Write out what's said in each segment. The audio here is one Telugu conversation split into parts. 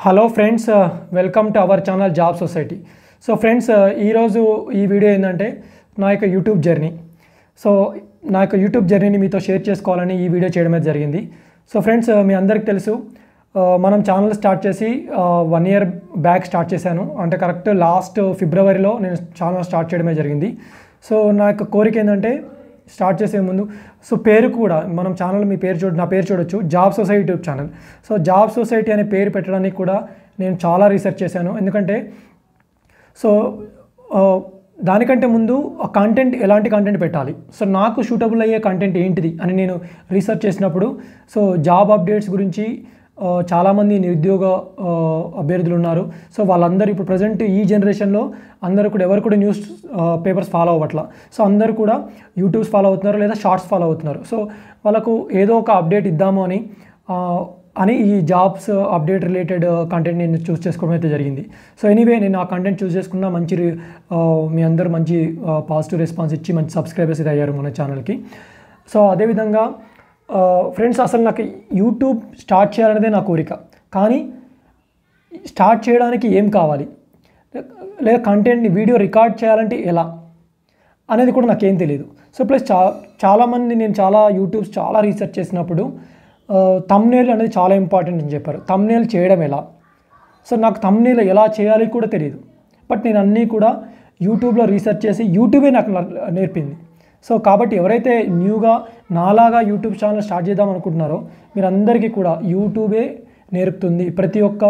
hello friends welcome to our channel Job Society so friends ఈరోజు ఈ వీడియో ఏంటంటే నా యొక్క యూట్యూబ్ జర్నీ సో నా యొక్క యూట్యూబ్ జర్నీని మీతో షేర్ చేసుకోవాలని ఈ వీడియో చేయడం అయితే జరిగింది సో ఫ్రెండ్స్ మీ అందరికీ తెలుసు ఆ, మనం ఛానల్ స్టార్ట్ చేసి వన్ ఇయర్ బ్యాక్ స్టార్ట్ చేశాను అంటే కరెక్ట్ లాస్ట్ ఫిబ్రవరిలో నేను ఛానల్ స్టార్ట్ చేయడమే జరిగింది సో నా యొక్క కోరిక ఏంటంటే స్టార్ట్ చేసే ముందు సో పేరు కూడా మనం ఛానల్ మీ పేరు చూడ నా పేరు చూడొచ్చు Job Society YouTube channel so Job Society అనే పేరు పెట్టడానికి కూడా నేను చాలా రీసెర్చ్ చేశాను ఎందుకంటే సో ఆ, దానికంటే ముందు ఆ కంటెంట్ ఎలాంటి కంటెంట్ పెట్టాలి సో నాకు సూటబుల్ అయ్యే కంటెంట్ ఏంటిది అని నేను రీసెర్చ్ చేసినప్పుడు సో జాబ్ అప్డేట్స్ గురించి ఆ, చాలామంది నిరుద్యోగ ఆ, అభ్యర్థులు ఉన్నారు సో వాళ్ళందరూ ఇప్పుడు ప్రజెంట్ ఈ జనరేషన్లో అందరూ కూడా ఎవరు కూడా న్యూస్ పేపర్స్ ఫాలో అవ్వట్లా సో అందరూ కూడా యూట్యూబ్స్ ఫాలో అవుతున్నారు లేదా షార్ట్స్ ఫాలో అవుతున్నారు సో వాళ్ళకు ఏదో ఒక అప్డేట్ ఇద్దాము అని ఆ, అని ఈ జాబ్స్ అప్డేట్ రిలేటెడ్ కంటెంట్ నేను చూస్ చేసుకోవడం అయితే జరిగింది సో ఎనీవే నేను ఆ కంటెంట్ చూస్ చేసుకున్న మంచి రి- ఆ, మీ అందరూ మంచి పాజిటివ్ రెస్పాన్స్ ఇచ్చి మంచి సబ్స్క్రైబర్స్ అయితే అయ్యారు మన ఛానల్కి సో అదేవిధంగా ఫ్రెండ్స్ అసలు నాకు యూట్యూబ్ స్టార్ట్ చేయాలనేదే నా కోరిక కానీ స్టార్ట్ చేయడానికి ఏం కావాలి లేదా కంటెంట్ని వీడియో రికార్డ్ చేయాలంటే ఎలా అనేది కూడా నాకేం తెలియదు సో ప్లస్ చా చాలామంది నేను చాలా యూట్యూబ్స్ చాలా రీసెర్చ్ చేసినప్పుడు తమ్నేల్ అనేది చాలా ఇంపార్టెంట్ అని చెప్పారు తమ్నేల్ చేయడం ఎలా సో నాకు తమ్నేల్ ఎలా చేయాలి కూడా తెలియదు బట్ నేను అన్నీ కూడా యూట్యూబ్లో రీసెర్చ్ చేసి యూట్యూబే నాకు న- నేర్పింది సో కాబట్టి ఎవరైతే న్యూగా నాలాగా యూట్యూబ్ ఛానల్ స్టార్ట్ చేద్దాం అనుకుంటున్నారో మీరందరికీ కూడా యూట్యూబే నేర్పుతుంది ప్రతి ఒక్క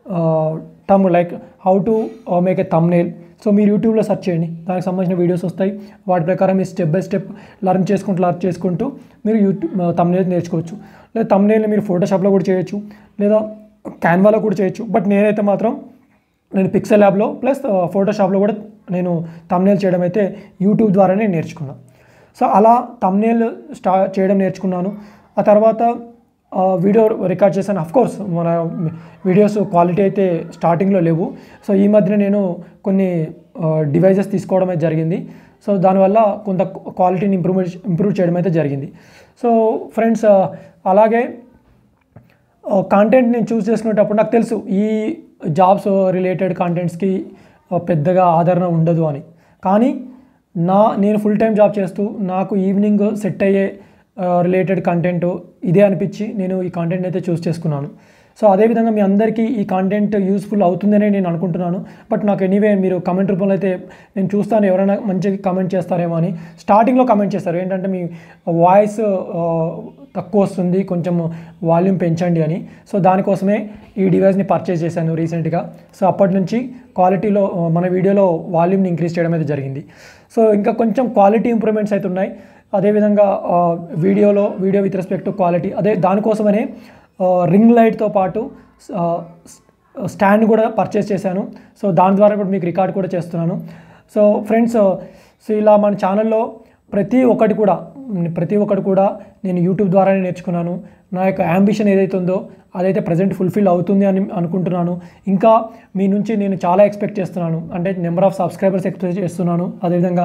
టమ్ like how to make a thumbnail so మీరు యూట్యూబ్లో సెర్చ్ చేయండి దానికి సంబంధించిన వీడియోస్ వస్తాయి వాటి ప్రకారం మీరు స్టెప్ బై స్టెప్ లర్న్ చేసుకుంటూ లర్న్ చేసుకుంటూ మీరు యూట్యూబ్ తమ్నేల్ నేర్చుకోవచ్చు లేదా తమ్నేల్ని మీరు ఫోటోషాప్లో కూడా చేయొచ్చు లేదా క్యాన్వాలో కూడా చేయొచ్చు బట్ నేనైతే మాత్రం నేను పిక్సెల్ ల్యాబ్లో ప్లస్ ఫోటోషాప్లో కూడా నేను తమ్నేల్ చేయడం అయితే యూట్యూబ్ ద్వారానే నేర్చుకున్నాను సో అలా తమ్నేల్ స్టా చేయడం నేర్చుకున్నాను ఆ తర్వాత ఆ, వీడియో రికార్డ్ చేశాను అఫ్ కోర్స్ మన వీడియోస్ క్వాలిటీ అయితే స్టార్టింగ్లో లేవు సో ఈ మధ్యన నేను కొన్ని డివైజెస్ తీసుకోవడం అయితే జరిగింది సో దానివల్ల కొంత క్వాలిటీని ఇంప్రూవ్ ఇంప్రూవ్ చేయడం అయితే జరిగింది సో ఫ్రెండ్స్ అలాగే కాంటెంట్ నేను చూస్ చేసుకునేటప్పుడు నాకు తెలుసు ఈ జాబ్స్ రిలేటెడ్ కాంటెంట్స్కి పెద్దగా ఆదరణ ఉండదు అని కానీ నా నేను ఫుల్ టైం జాబ్ చేస్తూ నాకు ఈవినింగ్ సెట్ అయ్యే రిలేటెడ్ కంటెంట్ ఇదే అనిపించి నేను ఈ కంటెంట్ అయితే చూస్ చేసుకున్నాను సో అదేవిధంగా మీ అందరికీ ఈ కంటెంట్ యూస్ఫుల్ అవుతుందనే నేను అనుకుంటున్నాను బట్ నాకు ఎనీవే మీరు కమెంట్ రూపంలో అయితే నేను చూస్తాను ఎవరైనా మంచిగా కమెంట్ చేస్తారేమో అని స్టార్టింగ్లో కమెంట్ చేస్తారు ఏంటంటే మీ వాయిస్ తక్కువ వస్తుంది కొంచెం వాల్యూమ్ పెంచండి అని సో దానికోసమే ఈ డివైస్ని పర్చేస్ చేశాను రీసెంట్గా సో అప్పటి నుంచి క్వాలిటీలో ఆ, మన వీడియోలో వాల్యూమ్ని ఇంక్రీజ్ చేయడం అయితే జరిగింది సో ఇంకా కొంచెం క్వాలిటీ ఇంప్రూవ్మెంట్స్ అయితే ఉన్నాయి అదేవిధంగా ఆ, వీడియోలో video with respect to quality అదే దానికోసమనే ఆ, రింగ్ లైట్తో పాటు ఆ, స్టాండ్ కూడా పర్చేస్ చేశాను సో దాని ద్వారా కూడా మీకు రికార్డ్ కూడా చేస్తున్నాను సో ఫ్రెండ్స్ సో ఇలా మన ఛానల్లో ప్రతి ఒక్కటి కూడా ఉమ్, ప్రతి ఒక్కటి కూడా నేను యూట్యూబ్ ద్వారానే నేర్చుకున్నాను నా యొక్క అంబిషన్ ఏదైతే ఉందో అదైతే ప్రజెంట్ ఫుల్ఫిల్ అవుతుంది అని అనుకుంటున్నాను ఇంకా మీ నుంచి నేను చాలా ఎక్స్పెక్ట్ చేస్తున్నాను అంటే నెంబర్ ఆఫ్ సబ్స్క్రైబర్స్ ఎక్స్పెక్ట్ చేస్తున్నాను అదేవిధంగా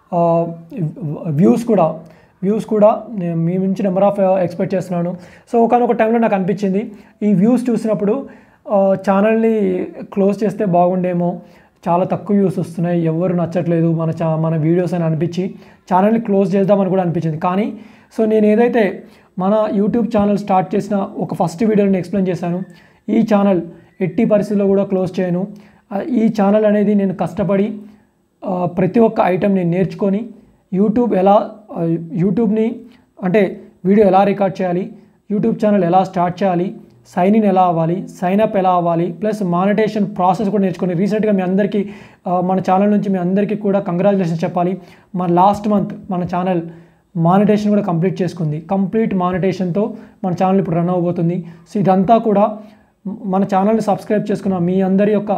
వ్యూస్ కూడా వ్యూస్ కూడా నేను మీ నుంచి నెంబర్ ఆఫ్ ఎక్స్పెక్ట్ చేస్తున్నాను సో ఒకనొక టైంలో నాకు అనిపించింది ఈ వ్యూస్ చూసినప్పుడు ఛానల్ని క్లోజ్ చేస్తే బాగుండేమో చాలా తక్కువ వ్యూస్ వస్తున్నాయి ఎవరు నచ్చట్లేదు మన చా మన వీడియోస్ అని అనిపించి ఛానల్ని క్లోజ్ చేద్దామని కూడా అనిపించింది కానీ సో నేను ఏదైతే మన యూట్యూబ్ ఛానల్ స్టార్ట్ చేసిన ఒక ఫస్ట్ వీడియోని ఎక్స్ప్లెయిన్ చేశాను ఈ ఛానల్ ఎట్టి పరిస్థితుల్లో కూడా క్లోజ్ చేయను ఆ, ఈ ఛానల్ అనేది నేను కష్టపడి ఆ, ప్రతి ఒక్క ఐటెం నేను నేర్చుకొని యూట్యూబ్ ఎలా ఆ, యూట్యూబ్ని అంటే వీడియో ఎలా రికార్డ్ చేయాలి యూట్యూబ్ ఛానల్ ఎలా స్టార్ట్ చేయాలి సైన్ ఇన్ ఎలా అవ్వాలి సైన్ అప్ ఎలా అవ్వాలి ప్లస్ మానిటేషన్ ప్రాసెస్ కూడా నేర్చుకొని రీసెంట్గా మీ అందరికీ ఆ, మన ఛానల్ నుంచి మీ అందరికీ కూడా కంగ్రాచులేషన్స్ చెప్పాలి మన లాస్ట్ మంత్ మన ఛానల్ మానిటేషన్ కూడా కంప్లీట్ చేసుకుంది కంప్లీట్ మానిటేషన్తో మన ఛానల్ ఇప్పుడు రన్ అవ్వబోతుంది సో ఇదంతా కూడా మన ఛానల్ని సబ్స్క్రైబ్ చేసుకున్న మీ అందరి యొక్క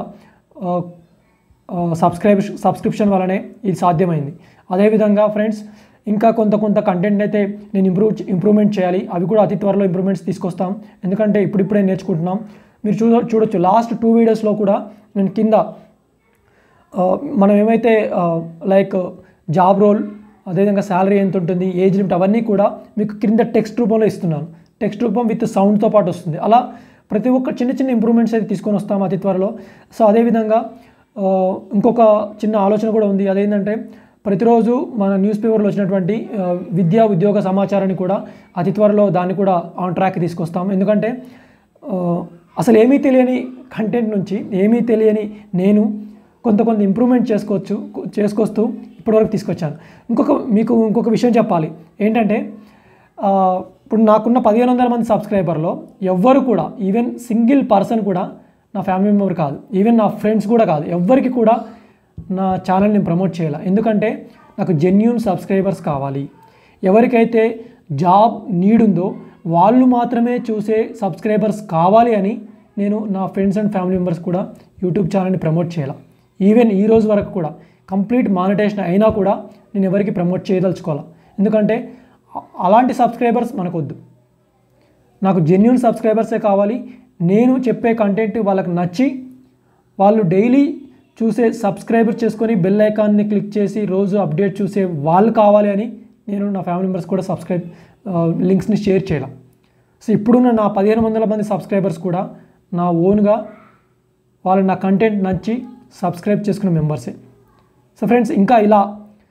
ఆ, సబ్స్క్రైబ్ సబ్స్క్రిప్షన్ వల్లనే ఇది సాధ్యమైంది అదేవిధంగా ఫ్రెండ్స్ ఇంకా కొంత కొంత కంటెంట్ అయితే నేను ఇంప్రూవ్ ఇంప్రూవ్మెంట్ చేయాలి అవి కూడా అతి త్వరలో ఇంప్రూవ్మెంట్స్ తీసుకొస్తాం ఎందుకంటే ఇప్పుడిప్పుడే నేర్చుకుంటున్నాం మీరు చూడ చూడొచ్చు లాస్ట్ టూ వీడియోస్లో కూడా నేను కింద ఆ, మనం ఏమైతే లైక్ జాబ్ రోల్ అదేవిధంగా శాలరీ ఎంత ఉంటుంది ఏజ్ లిమిట్ అవన్నీ కూడా మీకు క్రింద టెక్స్ట్ రూపంలో ఇస్తున్నాను టెక్స్ట్ రూపం విత్ సౌండ్తో పాటు వస్తుంది అలా ప్రతి ఒక్క చిన్న చిన్న ఇంప్రూవ్మెంట్స్ అయితే తీసుకొని వస్తాం అతి త్వరలో సో అదేవిధంగా ఆ, ఇంకొక చిన్న ఆలోచన కూడా ఉంది అదేంటంటే ప్రతిరోజు మన న్యూస్ పేపర్లో వచ్చినటువంటి ఆ, విద్యా ఉద్యోగ సమాచారాన్ని కూడా అతి త్వరలో దాన్ని కూడా ఆన్ ట్రాక్ తీసుకొస్తాం ఎందుకంటే ఆ, అసలు ఏమీ తెలియని కంటెంట్ నుంచి ఏమీ తెలియని నేను కొంత కొంత ఇంప్రూవ్మెంట్ చేసుకోవచ్చు చేసుకొస్తూ ఇప్పటివరకు తీసుకొచ్చాను ఇంకొక మీకు ఇంకొక విషయం చెప్పాలి ఏంటంటే ఆ, ఇప్పుడు నాకున్న పదిహేను వందల మంది సబ్స్క్రైబర్లో ఎవ్వరు కూడా ఈవెన్ సింగిల్ పర్సన్ కూడా నా ఫ్యామిలీ మెంబర్ కాదు ఈవెన్ నా ఫ్రెండ్స్ కూడా కాదు ఎవ్వరికి కూడా నా ఛానల్ని ప్రమోట్ చేయాలి ఎందుకంటే నాకు జెన్యున్ సబ్స్క్రైబర్స్ కావాలి ఎవరికైతే జాబ్ నీడ్ ఉందో వాళ్ళు మాత్రమే చూసే సబ్స్క్రైబర్స్ కావాలి అని నేను నా ఫ్రెండ్స్ అండ్ ఫ్యామిలీ మెంబర్స్ కూడా యూట్యూబ్ ఛానల్ని ప్రమోట్ చేయాలి ఈవెన్ ఈ రోజు వరకు కూడా కంప్లీట్ మానిటైజేషన్ అయినా కూడా నేను ఎవరికి ప్రమోట్ చేయదలుచుకోవాలి ఎందుకంటే అ- అలాంటి సబ్స్క్రైబర్స్ మనకొద్దు నాకు జెన్యున్ సబ్స్క్రైబర్సే కావాలి నేను చెప్పే కంటెంట్ వాళ్ళకి నచ్చి వాళ్ళు డైలీ చూసే సబ్స్క్రైబర్ చేసుకొని బెల్ ఐకాన్ని క్లిక్ చేసి రోజు అప్డేట్ చూసే వాళ్ళు కావాలి అని నేను నా ఫ్యామిలీ మెంబర్స్ కూడా సబ్స్క్రైబ్ లింక్స్ని షేర్ చేయాలి సో ఇప్పుడున్న నా పదిహేను వందల మంది సబ్స్క్రైబర్స్ కూడా నా ఓన్గా వాళ్ళు నా కంటెంట్ నచ్చి సబ్స్క్రైబ్ చేసుకున్న మెంబర్సే సో ఫ్రెండ్స్ ఇంకా ఇలా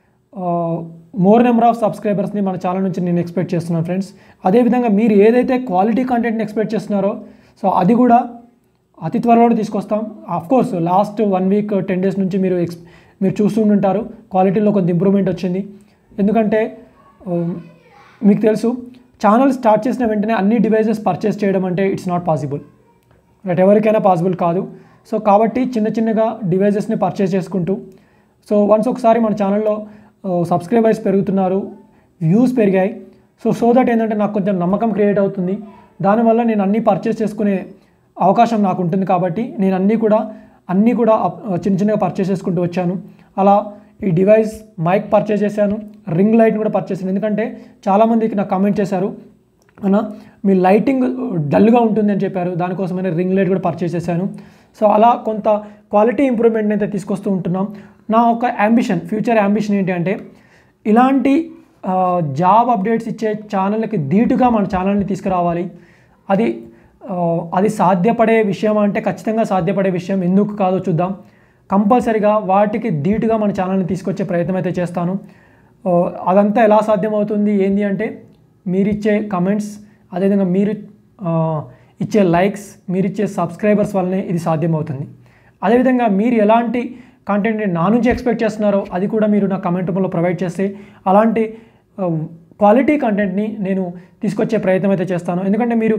మోర్ నెంబర్ ఆఫ్ సబ్స్క్రైబర్స్ని మన ఛానల్ నుంచి నేను ఎక్స్పెక్ట్ చేస్తున్నాను ఫ్రెండ్స్ అదేవిధంగా మీరు ఏదైతే క్వాలిటీ కంటెంట్ని ఎక్స్పెక్ట్ చేస్తున్నారో సో అది కూడా అతి త్వరలో తీసుకొస్తాం of course last one week ten days నుంచి మీరు ఎక్స్ మీరు చూస్తుంటారు క్వాలిటీలో కొంత ఇంప్రూవ్మెంట్ వచ్చింది ఎందుకంటే ఆ, మీకు తెలుసు ఛానల్ స్టార్ట్ చేసిన వెంటనే అన్ని డివైజెస్ పర్చేస్ చేయడం అంటే ఇట్స్ నాట్ పాసిబుల్ రైట్ ఎవరికైనా పాసిబుల్ కాదు సో కాబట్టి చిన్న చిన్నగా డివైజెస్ని పర్చేస్ చేసుకుంటూ సో వన్స్ ఒకసారి మన ఛానల్లో సబ్స్క్రైబర్స్ పెరుగుతున్నారు వ్యూస్ పెరిగాయి సో సో దట్ ఏంటంటే నాకు కొంచెం నమ్మకం క్రియేట్ అవుతుంది దానివల్ల నేను అన్నీ పర్చేస్ చేసుకునే అవకాశం నాకు ఉంటుంది కాబట్టి నేను అన్నీ కూడా అన్నీ కూడా అప్- చిన్న చిన్నగా పర్చేస్ చేసుకుంటూ వచ్చాను అలా ఈ డివైస్ మైక్ పర్చేస్ చేశాను రింగ్ లైట్ కూడా పర్చేస్ చేశాను ఎందుకంటే చాలామందికి నాకు కామెంట్ చేశారు అన్న మీ లైటింగ్ డల్గా ఉంటుంది అని చెప్పారు దానికోసమైనా రింగ్ లైట్ కూడా పర్చేస్ చేశాను సో అలా కొంత క్వాలిటీ ఇంప్రూవ్మెంట్ అయితే తీసుకొస్తూ ఉంటున్నాం నా ఒక అంబిషన్ ఫ్యూచర్ అంబిషన్ ఏంటి అంటే ఇలాంటి ఆ, జాబ్ అప్డేట్స్ ఇచ్చే ఛానళ్ళకి ధీటుగా మన ఛానల్ని తీసుకురావాలి అది ఆ, అది సాధ్యపడే విషయం అంటే ఖచ్చితంగా సాధ్యపడే విషయం ఎందుకు కాదో చూద్దాం కంపల్సరిగా వాటికి ధీటుగా మన ఛానల్ని తీసుకొచ్చే ప్రయత్నం అయితే చేస్తాను ఆ, అదంతా ఎలా సాధ్యమవుతుంది ఏంటి అంటే మీరిచ్చే కమెంట్స్ అదేవిధంగా మీరు ఆ, ఇచ్చే లైక్స్ మీరిచ్చే సబ్స్క్రైబర్స్ వల్లనే ఇది సాధ్యమవుతుంది అదేవిధంగా మీరు ఎలాంటి కంటెంట్ని నా నుంచి ఎక్స్పెక్ట్ చేస్తున్నారో అది కూడా మీరు నా కమెంట్ రూపంలో ప్రొవైడ్ చేస్తే అలాంటి క్వాలిటీ కంటెంట్ని నేను తీసుకొచ్చే ప్రయత్నం అయితే చేస్తాను ఎందుకంటే మీరు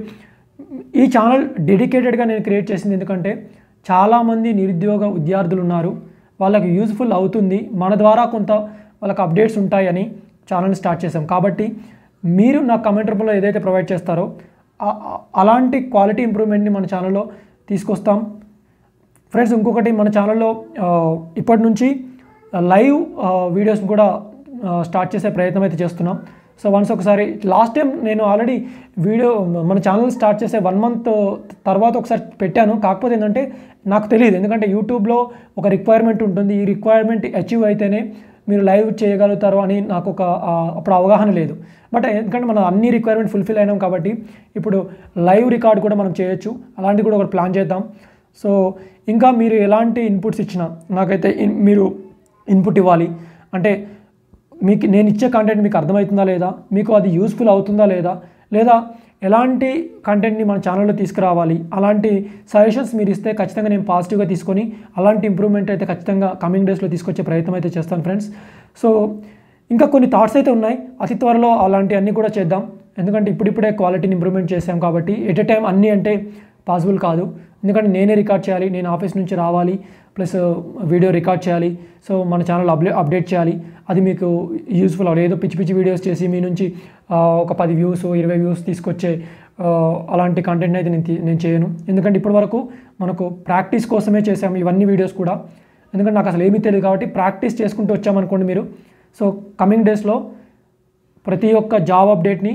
ఈ ఛానల్ డెడికేటెడ్గా నేను క్రియేట్ చేసింది ఎందుకంటే చాలామంది నిరుద్యోగ విద్యార్థులు ఉన్నారు వాళ్ళకి యూజ్ఫుల్ అవుతుంది మన ద్వారా కొంత వాళ్ళకి అప్డేట్స్ ఉంటాయని ఛానల్ని స్టార్ట్ చేసాం కాబట్టి మీరు నా కమెంట్ రూపంలో ఏదైతే ప్రొవైడ్ చేస్తారో ఆ- ఆ- అలాంటి క్వాలిటీ ఇంప్రూవ్మెంట్ని మన ఛానల్లో తీసుకొస్తాం ఫ్రెండ్స్ ఇంకొకటి మన ఛానల్లో ఆ, ఇప్పటి నుంచి లైవ్ వీడియోస్ని కూడా ఆ, స్టార్ట్ చేసే ప్రయత్నం అయితే చేస్తున్నాం సో వన్స్ ఒకసారి లాస్ట్ టైం నేను ఆల్రెడీ వీడియో మన ఛానల్ స్టార్ట్ చేసే వన్ మంత్ తర్వాత ఒకసారి పెట్టాను కాకపోతే ఏంటంటే నాకు తెలియదు ఎందుకంటే యూట్యూబ్లో ఒక రిక్వైర్మెంట్ ఉంటుంది ఈ రిక్వైర్మెంట్ అచీవ్ అయితేనే మీరు లైవ్ చేయగలుగుతారు అని నాకు ఒక ఆ, అప్పుడు అవగాహన లేదు బట్ ఎందుకంటే మనం అన్ని రిక్వైర్మెంట్ ఫుల్ఫిల్ అయినాం కాబట్టి ఇప్పుడు లైవ్ రికార్డ్ కూడా మనం చేయొచ్చు అలాంటివి కూడా ఒకటి ప్లాన్ చేద్దాం సో ఇంకా మీరు ఎలాంటి ఇన్పుట్స్ ఇచ్చినా నాకైతే ఇన్- మీరు ఇన్పుట్ ఇవ్వాలి అంటే మీకు నేను ఇచ్చే కంటెంట్ మీకు అర్థమవుతుందా లేదా మీకు అది యూస్ఫుల్ అవుతుందా లేదా లేదా ఎలాంటి కంటెంట్ని మన ఛానల్లో తీసుకురావాలి అలాంటి సజెషన్స్ మీరు ఇస్తే ఖచ్చితంగా నేను పాజిటివ్గా తీసుకొని అలాంటి ఇంప్రూవ్మెంట్ అయితే ఖచ్చితంగా కమింగ్ డేస్లో తీసుకొచ్చే ప్రయత్నం అయితే చేస్తాను ఫ్రెండ్స్ సో ఇంకా కొన్ని థాట్స్ అయితే ఉన్నాయి అతి త్వరలో అలాంటి అన్నీ కూడా చేద్దాం ఎందుకంటే ఇప్పుడిప్పుడే క్వాలిటీని ఇంప్రూవ్మెంట్ చేసాం కాబట్టి ఎట్ ఎ టైం అన్నీ అంటే పాసిబుల్ కాదు ఎందుకంటే నేనే రికార్డ్ చేయాలి నేను ఆఫీస్ నుంచి రావాలి ప్లస్ వీడియో రికార్డ్ చేయాలి సో మన ఛానల్ అప్డే అప్డేట్ చేయాలి అది మీకు యూస్ఫుల్ అవ్వాలి ఏదో పిచ్చి పిచ్చి వీడియోస్ చేసి మీ నుంచి ఆ, ఒక పది వ్యూస్ ఇరవై వ్యూస్ తీసుకొచ్చే ఆ, అలాంటి కంటెంట్ అయితే నేను తీ- నేను చేయను ఎందుకంటే ఇప్పటివరకు మనకు ప్రాక్టీస్ కోసమే చేసాము ఇవన్నీ వీడియోస్ కూడా ఎందుకంటే నాకు అసలు ఏమీ తెలియదు కాబట్టి ప్రాక్టీస్ చేసుకుంటూ వచ్చామనుకోండి మీరు సో కమింగ్ డేస్లో ప్రతి ఒక్క జాబ్ అప్డేట్ని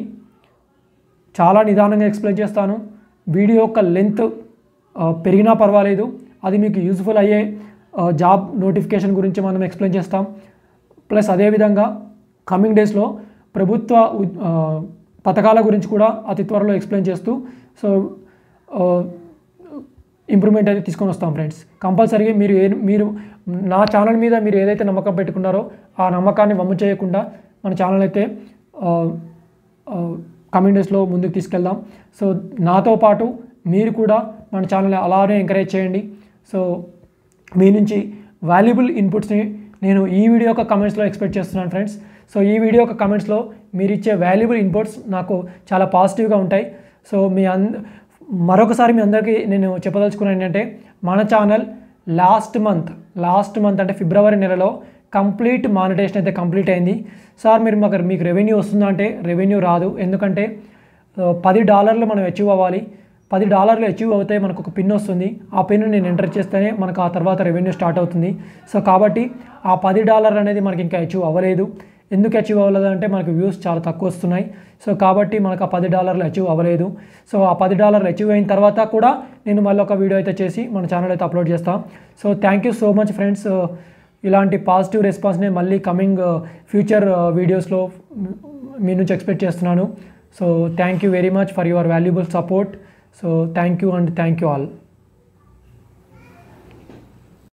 చాలా నిదానంగా ఎక్స్ప్లెయిన్ చేస్తాను వీడియో యొక్క లెంత్ పెరిగినా పర్వాలేదు అది మీకు యూజ్ఫుల్ అయ్యే ఆ, జాబ్ నోటిఫికేషన్ గురించి మనం ఎక్స్ప్లెయిన్ చేస్తాం ప్లస్ అదేవిధంగా కమింగ్ డేస్లో ప్రభుత్వ ఉ- ఆ, పథకాల గురించి కూడా అతి త్వరలో ఎక్స్ప్లెయిన్ చేస్తూ సో ఇంప్రూవ్మెంట్ అయితే తీసుకొని వస్తాం ఫ్రెండ్స్ కంపల్సరీగా మీరు ఏ మీరు నా ఛానల్ మీద మీరు ఏదైతే నమ్మకం పెట్టుకున్నారో ఆ నమ్మకాన్ని వమ్ము చేయకుండా మన ఛానల్ అయితే కమింగ్ డేస్లో ముందుకు తీసుకెళ్దాం సో నాతో పాటు మీరు కూడా మన ఛానల్ అలానే ఎంకరేజ్ చేయండి సో మీ నుంచి వాల్యుబుల్ ఇన్పుట్స్ని నేను ఈ వీడియో యొక్క కమెంట్స్లో ఎక్స్పెక్ట్ చేస్తున్నాను ఫ్రెండ్స్ సో ఈ వీడియో యొక్క కమెంట్స్లో మీరు ఇచ్చే వాల్యుబుల్ ఇన్పుట్స్ నాకు చాలా పాజిటివ్గా ఉంటాయి సో మీ అంద మరొకసారి మీ అందరికీ నేను చెప్పదలుచుకున్నాను ఏంటంటే మన channel last month last month అంటే ఫిబ్రవరి నెలలో కంప్లీట్ మానిటేషన్ అయితే కంప్లీట్ అయింది సార్ మీరు మాకు మీకు రెవెన్యూ వస్తుందా అంటే రెవెన్యూ రాదు ఎందుకంటే ఆ, పది డాలర్లు మనం అచీవ్ అవ్వాలి పది డాలర్లు అచీవ్ అవుతే మనకు ఒక పిన్ వస్తుంది ఆ పిన్ నేను ఎంటర్ చేస్తేనే మనకు ఆ తర్వాత రెవెన్యూ స్టార్ట్ అవుతుంది సో కాబట్టి ఆ పది డాలర్ అనేది మనకి ఇంకా అచీవ్ అవ్వలేదు ఎందుకు అచీవ్ అవ్వలేదు అంటే మనకు వ్యూస్ చాలా తక్కువ వస్తున్నాయి సో కాబట్టి మనకు ఆ పది డాలర్లు అచీవ్ అవ్వలేదు సో ఆ పది డాలర్లు అచీవ్ అయిన తర్వాత కూడా నేను మళ్ళీ ఒక వీడియో అయితే చేసి మన ఛానల్ అయితే అప్లోడ్ చేస్తాను so thank you so much friends ఇలాంటి పాజిటివ్ రెస్పాన్స్ని మళ్ళీ కమింగ్ ఫ్యూచర్ వీడియోస్లో మీ నుంచి ఎక్స్పెక్ట్ చేస్తున్నాను so thank you very much for your valuable support so thank you and thank you all